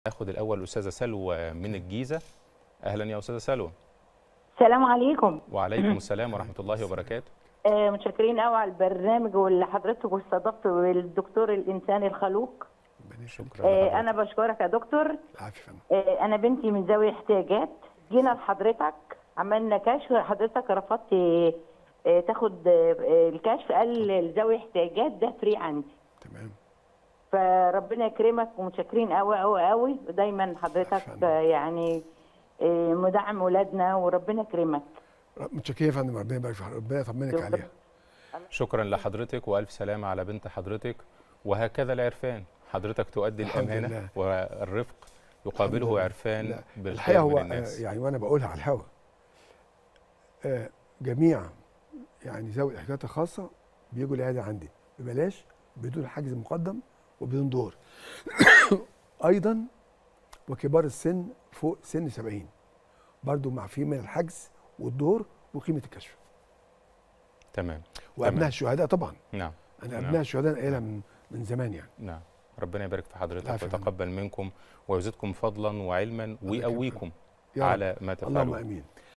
ناخد الاول الاستاذه سلوى من الجيزه اهلا يا استاذه سلوى السلام عليكم وعليكم السلام ورحمه الله وبركاته آه، متشكرين قوي على البرنامج واللي حضرتك واستضفتوا الدكتور الانساني الخلوق شكرا آه، لحضرتك. انا بشكرك يا دكتور العافيه فندم آه، انا بنتي من ذوي احتياجات جينا لحضرتك عملنا كشف حضرتك رفضت آه، آه، تاخد آه، الكشف قال ذوي احتياجات ده فري عندي تمام فربنا يكرمك ومتشكرين قوي قوي قوي ودايما حضرتك فندم. آه، يعني آه، مدعم ولادنا وربنا يكرمك متشكرين يا فندم ربنا يبارك في حضرتك ربنا يطمنك شكراً. عليها شكرا لحضرتك والف سلامه على بنت حضرتك وهكذا العرفان حضرتك تؤدي الحمد الامانه لله. والرفق الحمد يقابله لله. عرفان لا، بالخير الحقيقه من هو الناس آه، يعني وانا بقولها على الهوا آه، جميع يعني ذوي الاحتياجات الخاصه بيجوا العياده عندي ببلاش بدون حجز مقدم وبدون دور ايضا وكبار السن فوق سن 70 برضو معفيين من الحجز والدور وقيمه الكشف تمام وابناء تمام. الشهداء طبعا نعم انا نعم. ابناء الشهداء قايلها من من زمان يعني نعم ربنا يبارك في حضرتك العافية يا فندم. ويتقبل منكم ويزيدكم فضلا وعلما يكرمك. ويقويكم يا رب. على ما اللهم تفعلون امين